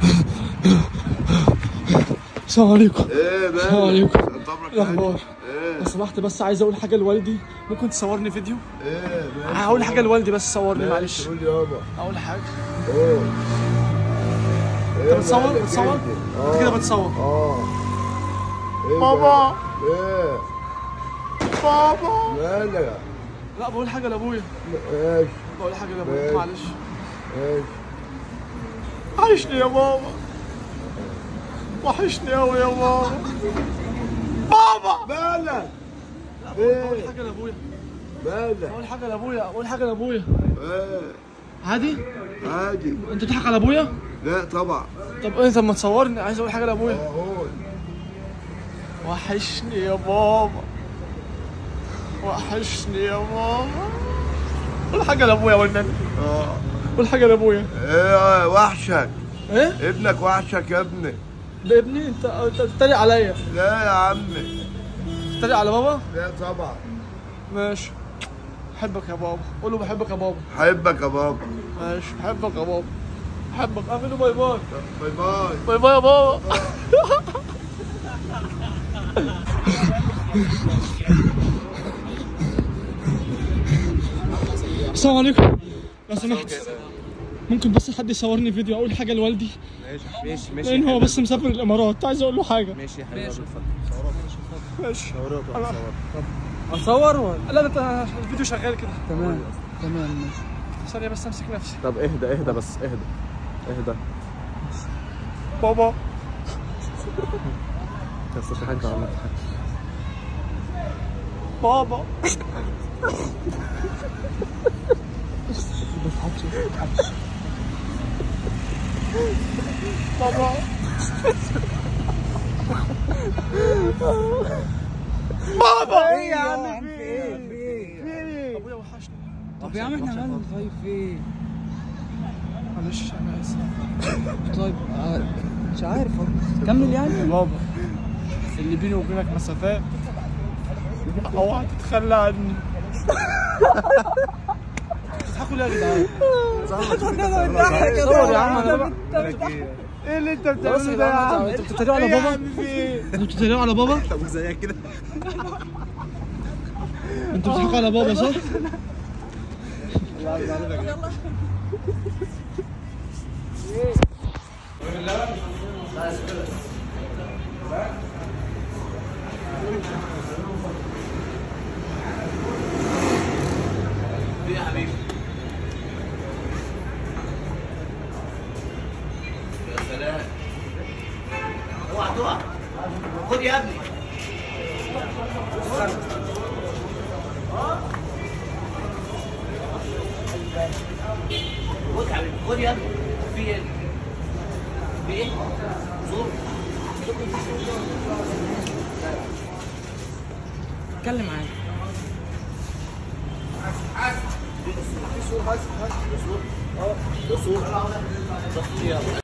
السلام عليكم ايه مالك؟ السلام عليكم طبعك الاخبار ايه لو سمحت بس عايز اقول حاجه لوالدي ممكن تصورني فيديو ايه ماشي هقول حاجه لوالدي بس صورني معلش قول يابا اقول حاجه قول انت بتصور بتصور انت كده بتصور اه إيه بابا. مالك؟ ايه بابا مالك لا بقول حاجه لابويا ايش بقول حاجه لابويا ماشي. معلش ايش وحشني يا بابا وحشني قوي يا بابا بابا مالك بقول ايه حاجه لابويا مالك بقول حاجه لابويا بقول حاجه لابويا ايه عادي عادي انت بتضحك على ابويا لا طبعا طب ايه طب ما تصورني عايز اقول حاجه لابويا اه قول وحشني يا بابا وحشني يا بابا قول حاجه لابويا والنبي اه قول حاجه لابويا ايه وحشك ايه ابنك وحشك يا ابني ده ابني انت انت بتتريق عليا لا يا عمي بتتريق على بابا لا طبعا ماشي بحبك يا بابا قول له بحبك يا بابا حبك يا بابا ماشي بحبك يا بابا بحبك اعمل له باي باي باي باي باي باي يا بابا السلام عليكم لو سمحت ممكن بس حد يصورني فيديو اقول حاجه لوالدي ماشي ماشي ماشي لان هو بس مسافر الامارات عايز اقول له حاجه ماشي يا حبيبي اتفضل ماشي أنا- اصور ولا لا لا ده الفيديو شغال كده تمام تمام ماشي ثانيه بس امسك نفسي طب اهدى اهدى بس اهدى اهدى بابا بس تضحك ولا ما تضحكش بابا بابا بابا ايه يا عم في ايه ابويا وحشني طب يا عم احنا مالنا طيب في ايه؟ معلش انا اسف طيب آه، مش عارف والله. كمل يعني بابا اللي بيني وبينك مسافات اوعى تتخلى عني بتضحكوا ليه يا جدعان؟ صور يا عم انا بقى ايه اللي انت بس يا بتعمله ده يا جدعان عم انتوا بتتريقوا على بابا؟ انتوا بتتريقوا على بابا؟ طب زيك كده انتوا بتضحكوا على بابا صح؟ اوعى تقع خد يا ابني خد يا حبيبي خد يا ابني في ايه؟ في ايه؟ صور اتكلم عادي في صور بس في صور اه ده صور